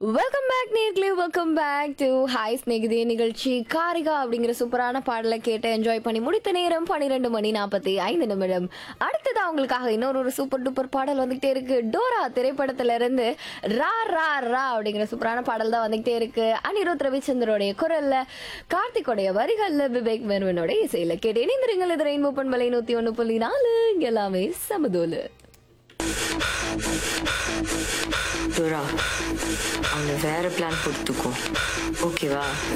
welcome back நேர்களே welcome back to hi Snehithe நிகழ்ச்சி காரிகா அப்படிங்கிற சூப்பரான பாடலை கேட்டு என்ஜாய் பண்ணி முடித்த நேரம் பன்னிரெண்டு மணி நாற்பத்தி ஐந்து நிமிடம் அடுத்ததா உங்களுக்காக இன்னொரு ஒரு சூப்பர் டூப்பர் பாடல் வந்துகிட்டே இருக்கு டோரா திரைப்படத்துல இருந்து ரா ரா ரா அப்படிங்கிற சூப்பரான பாடல் தான் வந்துகிட்டே இருக்கு அனிருத் ரவிச்சந்திரோடைய குரல்ல கார்த்திகோடைய வரிகள்ல விவேக் மெர்வனோட இசையில கேட்டு இணைந்திருங்கள் இது ரெயின்போ பண்பலை நூத்தி ஒண்ணு புள்ளி நாலு இங்க எல்லாமே சமதோலு டோரா அவனை வேற பிளான் போட்டுக்கோ ஓகேவா